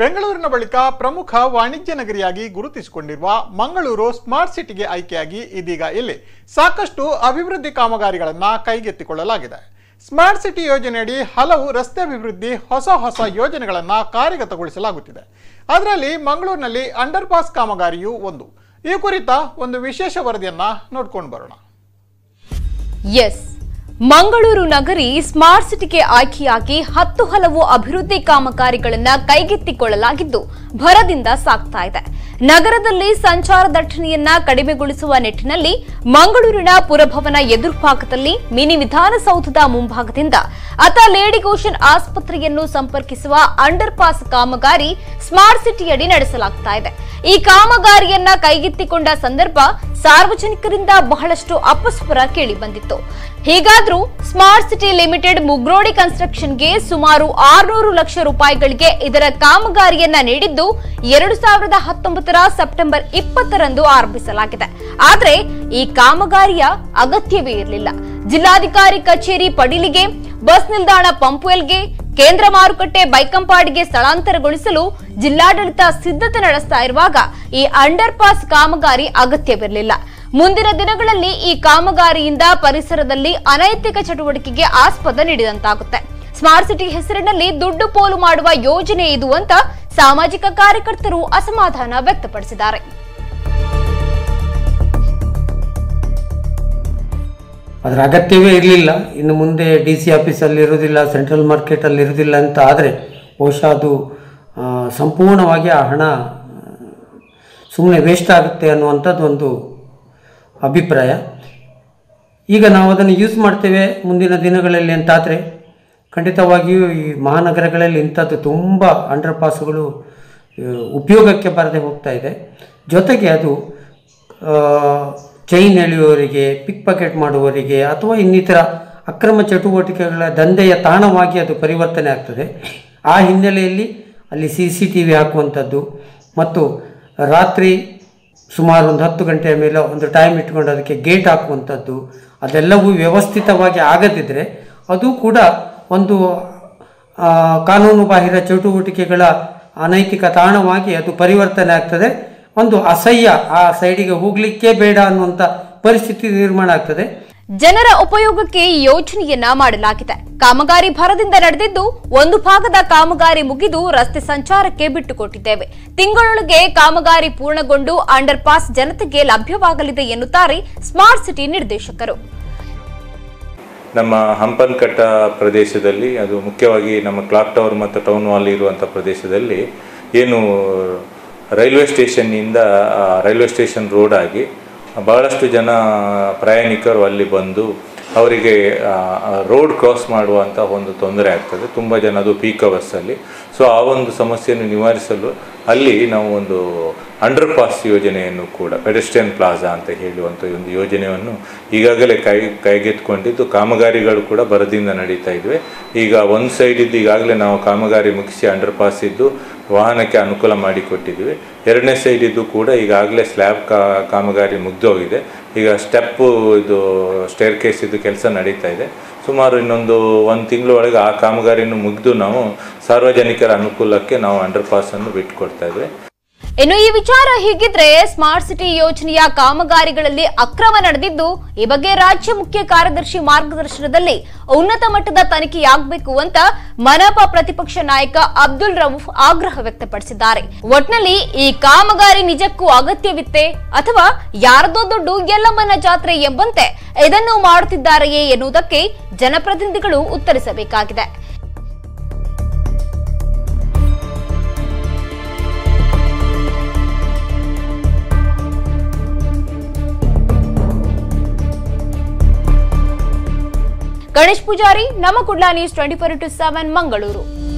ಬೆಂಗಳೂರಿನ ಬಳಿಕ ಪ್ರಮುಖ ವಾಣಿಜ್ಯ ನಗರಿಯಾಗಿ ಗುರುತಿಸಿಕೊಂಡಿರುವ ಮಂಗಳೂರು ಸ್ಮಾರ್ಟ್ ಸಿಟಿಗೆ ಆಯ್ಕೆಯಾಗಿ ಇದೀಗ ಇಲ್ಲಿ ಸಾಕಷ್ಟು ಅಭಿವೃದ್ಧಿ ಕಾಮಗಾರಿಗಳನ್ನು ಕೈಗೆತ್ತಿಕೊಳ್ಳಲಾಗಿದೆ ಸ್ಮಾರ್ಟ್ ಸಿಟಿ ಯೋಜನೆಯಡಿ ಹಲವು ರಸ್ತೆ ಅಭಿವೃದ್ಧಿ ಹೊಸ ಹೊಸ ಯೋಜನೆಗಳನ್ನು ಕಾರ್ಯಗತಗೊಳಿಸಲಾಗುತ್ತಿದೆ ಅದರಲ್ಲಿ ಮಂಗಳೂರಿನಲ್ಲಿ ಅಂಡರ್ ಪಾಸ್ ಕಾಮಗಾರಿಯೂ ಒಂದು ಈ ಕುರಿತ ಒಂದು ವಿಶೇಷ ವರದಿಯನ್ನ ನೋಡ್ಕೊಂಡು ಬರೋಣ ಎಸ್ ಮಂಗಳೂರು ನಗರಿ ಸ್ಮಾರ್ಟ್ ಸಿಟಿಗೆ ಆಯ್ಕೆಯಾಗಿ ಹತ್ತು ಹಲವು ಅಭಿವೃದ್ಧಿ ಕಾಮಗಾರಿಗಳನ್ನ ಕೈಗೆತ್ತಿಕೊಳ್ಳಲಾಗಿದ್ದು ಭರದಿಂದ ಸಾಗ್ತಾ ಇದೆ ನಗರದಲ್ಲಿ ಸಂಚಾರ ದಟ್ಟಣೆಯನ್ನ ಕಡಿಮೆಗೊಳಿಸುವ ನಿಟ್ಟಿನಲ್ಲಿ ಮಂಗಳೂರಿನ ಪುರಭವನ ಎದುರುಭಾಗದಲ್ಲಿ ಮಿನಿ ವಿಧಾನಸೌಧದ ಮುಂಭಾಗದಿಂದ ಅತ ಲೇಡಿಗೋಷನ್ ಆಸ್ಪತ್ರೆಯನ್ನು ಸಂಪರ್ಕಿಸುವ ಅಂಡರ್ ಪಾಸ್ ಕಾಮಗಾರಿ ಸ್ಮಾರ್ಟ್ ಸಿಟಿಯಡಿ ನಡೆಸಲಾಗ್ತಾ ಇದೆ ಈ ಕಾಮಗಾರಿಯನ್ನ ಕೈಗೆತ್ತಿಕೊಂಡ ಸಂದರ್ಭ ಸಾರ್ವಜನಿಕರಿಂದ ಬಹಳಷ್ಟು ಅಪಸ್ವರ ಕೇಳಿ ಬಂದಿತ್ತು ಹೀಗಾದ್ರೂ ಸ್ಮಾರ್ಟ್ ಸಿಟಿ ಲಿಮಿಟೆಡ್ ಮುಗ್ರೋಡಿ ಕನ್ಸ್ಟ್ರಕ್ಷನ್ಗೆ ಸುಮಾರು ಆರುನೂರು ಲಕ್ಷ ರೂಪಾಯಿಗಳಿಗೆ ಇದರ ಕಾಮಗಾರಿಯನ್ನ ನೀಡಿದ್ದು ಎರಡು ಸಾವಿರದ ಹತ್ತೊಂಬತ್ತರ ಸೆಪ್ಟೆಂಬರ್ ಇಪ್ಪತ್ತರಂದು ಆರಂಭಿಸಲಾಗಿದೆ ಆದ್ರೆ ಈ ಕಾಮಗಾರಿಯ ಅಗತ್ಯವೇ ಇರಲಿಲ್ಲ ಜಿಲ್ಲಾಧಿಕಾರಿ ಕಚೇರಿ ಪಡಿಲಿಗೆ ಬಸ್ ನಿಲ್ದಾಣ ಪಂಪ್ವೆಲ್ಗೆ ಕೇಂದ್ರ ಮಾರುಕಟ್ಟೆ ಬೈಕಂಪಾಡಿಗೆ ಸ್ಥಳಾಂತರಗೊಳಿಸಲು ಜಿಲ್ಲಾಡಳಿತ ಸಿದ್ಧತೆ ನಡೆಸ್ತಾ ಇರುವಾಗ ಈ ಅಂಡರ್ ಪಾಸ್ ಕಾಮಗಾರಿ ಅಗತ್ಯವಿರಲಿಲ್ಲ ಮುಂದಿನ ದಿನಗಳಲ್ಲಿ ಈ ಕಾಮಗಾರಿಯಿಂದ ಪರಿಸರದಲ್ಲಿ ಅನೈತಿಕ ಚಟುವಟಿಕೆಗೆ ಆಸ್ಪದ ನೀಡಿದಂತಾಗುತ್ತೆ ಸ್ಮಾರ್ಟ್ ಸಿಟಿ ಹೆಸರಿನಲ್ಲಿ ದುಡ್ಡು ಪೋಲು ಮಾಡುವ ಯೋಜನೆ ಇದು ಅಂತ ಸಾಮಾಜಿಕ ಕಾರ್ಯಕರ್ತರು ಅಸಮಾಧಾನ ವ್ಯಕ್ತಪಡಿಸಿದ್ದಾರೆ ಅದರ ಅಗತ್ಯವೇ ಇರಲಿಲ್ಲ ಇನ್ನು ಮುಂದೆ ಡಿ ಸಿ ಆಫೀಸಲ್ಲಿ ಇರೋದಿಲ್ಲ ಸೆಂಟ್ರಲ್ ಮಾರ್ಕೆಟಲ್ಲಿ ಇರೋದಿಲ್ಲ ಅಂತ ಆದರೆ ಬಹುಶಃ ಅದು ಆ, ಸಂಪೂರ್ಣವಾಗಿ ಆ ಹಣ ಸುಮ್ಮನೆ ವೇಸ್ಟ್ ಆಗುತ್ತೆ ಅನ್ನುವಂಥದ್ದು ಒಂದು ಅಭಿಪ್ರಾಯ ಈಗ ನಾವು ಅದನ್ನು ಯೂಸ್ ಮಾಡ್ತೇವೆ ಮುಂದಿನ ದಿನಗಳಲ್ಲಿ ಅಂತಾದರೆ ಖಂಡಿತವಾಗಿಯೂ ಈ ಮಹಾನಗರಗಳಲ್ಲಿ ಇಂಥದ್ದು ತುಂಬ ಅಂಡರ್ ಪಾಸ್ಗಳು ಆ, ಉಪಯೋಗಕ್ಕೆ ಬರದೆ ಹೋಗ್ತಾ ಇದೆ ಜೊತೆಗೆ ಅದು ಚೈನ್ ಎಳೆಯುವವರಿಗೆ ಪಿಕ್ ಪಾಕೆಟ್ ಮಾಡುವವರಿಗೆ ಅಥವಾ ಇನ್ನಿತರ ಅಕ್ರಮ ಚಟುವಟಿಕೆಗಳ ದಂಧೆಯ ತಾಣವಾಗಿ ಅದು ಪರಿವರ್ತನೆ ಆಗ್ತದೆ ಆ ಹಿನ್ನೆಲೆಯಲ್ಲಿ ಅಲ್ಲಿ ಸಿ ಸಿ ಟಿ ವಿ ಹಾಕುವಂಥದ್ದು ಮತ್ತು ರಾತ್ರಿ ಸುಮಾರು ಒಂದು ಹತ್ತು ಗಂಟೆಯ ಮೇಲೆ ಒಂದು ಟೈಮ್ ಇಟ್ಕೊಂಡು ಅದಕ್ಕೆ ಗೇಟ್ ಹಾಕುವಂಥದ್ದು ಅದೆಲ್ಲವೂ ವ್ಯವಸ್ಥಿತವಾಗಿ ಆಗದಿದ್ದರೆ ಅದು ಕೂಡ ಒಂದು ಆ, ಕಾನೂನು ಬಾಹಿರ ಚಟುವಟಿಕೆಗಳ ಅನೈತಿಕ ತಾಣವಾಗಿ ಅದು ಪರಿವರ್ತನೆ ಆಗ್ತದೆ ಒಂದು ಅಸಹ್ಯ ಆ ಸೈಡಿಗೆ ಹೋಗಲಿಕ್ಕೆ ಬೇಡ ಅನ್ನುವಂಥ ಪರಿಸ್ಥಿತಿ ನಿರ್ಮಾಣ ಆಗ್ತದೆ ಜನರ ಉಪಯೋಗಕ್ಕೆ ಈ ಯೋಜನೆಯನ್ನ ಮಾಡಲಾಗಿದೆ ಕಾಮಗಾರಿ ಭರದಿಂದ ನಡೆದಿದ್ದು ಒಂದು ಭಾಗದ ಕಾಮಗಾರಿ ಮುಗಿದು ರಸ್ತೆ ಸಂಚಾರಕ್ಕೆ ಬಿಟ್ಟುಕೊಟ್ಟಿದ್ದೇವೆ ತಿಂಗಳೊಳಗೆ ಕಾಮಗಾರಿ ಪೂರ್ಣಗೊಂಡು ಅಂಡರ್ ಪಾಸ್ ಜನತೆಗೆ ಲಭ್ಯವಾಗಲಿದೆ ಎನ್ನುತ್ತಾರೆ ಸ್ಮಾರ್ಟ್ ಸಿಟಿ ನಿರ್ದೇಶಕರು ನಮ್ಮ ಹಂಪನಕಟ್ಟ ಪ್ರದೇಶದಲ್ಲಿ ಅದು ಮುಖ್ಯವಾಗಿ ನಮ್ಮ ಕ್ಲಾಕ್ ಟವರ್ ಮತ್ತು ಟೌನ್ ಹಾಲ್ ಇರುವಂಥ ಪ್ರದೇಶದಲ್ಲಿ ಏನು ರೈಲ್ವೆ ಸ್ಟೇಷನ್ನಿಂದ ಆ, ರೈಲ್ವೆ ಸ್ಟೇಷನ್ ರೋಡ್ ಆಗಿ ಬಹಳಷ್ಟು ಜನ ಪ್ರಯಾಣಿಕರು ಅಲ್ಲಿ ಬಂದು ಅವರಿಗೆ ರೋಡ್ ಕ್ರಾಸ್ ಮಾಡುವಂಥ ಒಂದು ತೊಂದರೆ ಆಗ್ತದೆ ತುಂಬ ಜನ ಅದು ಪೀಕ್ ಅವರ್ಸಲ್ಲಿ ಸೊ ಆ ಒಂದು ಸಮಸ್ಯೆಯನ್ನು ನಿವಾರಿಸಲು ಅಲ್ಲಿ ನಾವು ಒಂದು ಅಂಡರ್ ಪಾಸ್ ಯೋಜನೆಯನ್ನು ಕೂಡ ಪೆಡೆಸ್ಟ್ರಿಯನ್ ಪ್ಲಾಜಾ ಅಂತ ಹೇಳುವಂಥ ಒಂದು ಯೋಜನೆಯನ್ನು ಈಗಾಗಲೇ ಕೈ ಕೈಗೆತ್ತಿಕೊಂಡಿದ್ದು ಕಾಮಗಾರಿಗಳು ಕೂಡ ಬರದಿಂದ ನಡೀತಾ ಇದ್ವಿ ಈಗ ಒಂದು ಸೈಡ್ ಇದ್ದು ಈಗಾಗಲೇ ನಾವು ಕಾಮಗಾರಿ ಮುಗಿಸಿ ಅಂಡರ್ ಪಾಸ್ ಇದ್ದು ವಾಹನಕ್ಕೆ ಅನುಕೂಲ ಮಾಡಿಕೊಟ್ಟಿದ್ವಿ ಎರಡನೇ ಸೈಡ್ ಇದ್ದು ಕೂಡ ಈಗಾಗಲೇ ಸ್ಲ್ಯಾಬ್ ಕಾ ಕಾಮಗಾರಿ ಮುಗ್ದೋಗಿದೆ ಈಗ ಸ್ಟೆಪ್ಪು ಇದು ಸ್ಟೇರ್ ಕೇಸ್ ಇದು ಕೆಲಸ ನಡೀತಾ ಇದೆ ಸುಮಾರು ಇನ್ನೊಂದು ಒಂದು ತಿಂಗಳ ಒಳಗೆ ಆ ಕಾಮಗಾರಿಯನ್ನು ಮುಗಿದು ನಾವು ಸಾರ್ವಜನಿಕರ ಅನುಕೂಲಕ್ಕೆ ನಾವು ಅಂಡರ್ ಪಾಸನ್ನು ಬಿಟ್ಟುಕೊಡ್ತಾ ಇದ್ವಿ ಇನ್ನು ಈ ವಿಚಾರ ಹೀಗಿದ್ರೆ ಸ್ಮಾರ್ಟ್ ಸಿಟಿ ಯೋಜನೆಯ ಕಾಮಗಾರಿಗಳಲ್ಲಿ ಅಕ್ರಮ ನಡೆದಿದ್ದು ಈ ಬಗ್ಗೆ ರಾಜ್ಯ ಮುಖ್ಯ ಕಾರ್ಯದರ್ಶಿ ಮಾರ್ಗದರ್ಶನದಲ್ಲಿ ಉನ್ನತ ಮಟ್ಟದ ತನಿಖೆಯಾಗಬೇಕು ಅಂತ ಮನಪಾ ಪ್ರತಿಪಕ್ಷ ನಾಯಕ ಅಬ್ದುಲ್ ರವೂಫ್ ಆಗ್ರಹ ವ್ಯಕ್ತಪಡಿಸಿದ್ದಾರೆ ಒಟ್ನಲ್ಲಿ ಈ ಕಾಮಗಾರಿ ನಿಜಕ್ಕೂ ಅಗತ್ಯವಿತ್ತೆ ಅಥವಾ ಯಾರದೋ ದುಡ್ಡು ಎಲ್ಲಮ್ಮನ ಜಾತ್ರೆ ಎಂಬಂತೆ ಇದನ್ನು ಮಾಡುತ್ತಿದ್ದಾರೆಯೇ ಎನ್ನುವುದಕ್ಕೆ ಜನಪ್ರತಿನಿಧಿಗಳು ಉತ್ತರಿಸಬೇಕಾಗಿದೆ ಗಣೇಶ್ ಪೂಜಾರಿ ನಮ್ಮ Kudla news twenty four into seven Mangaluru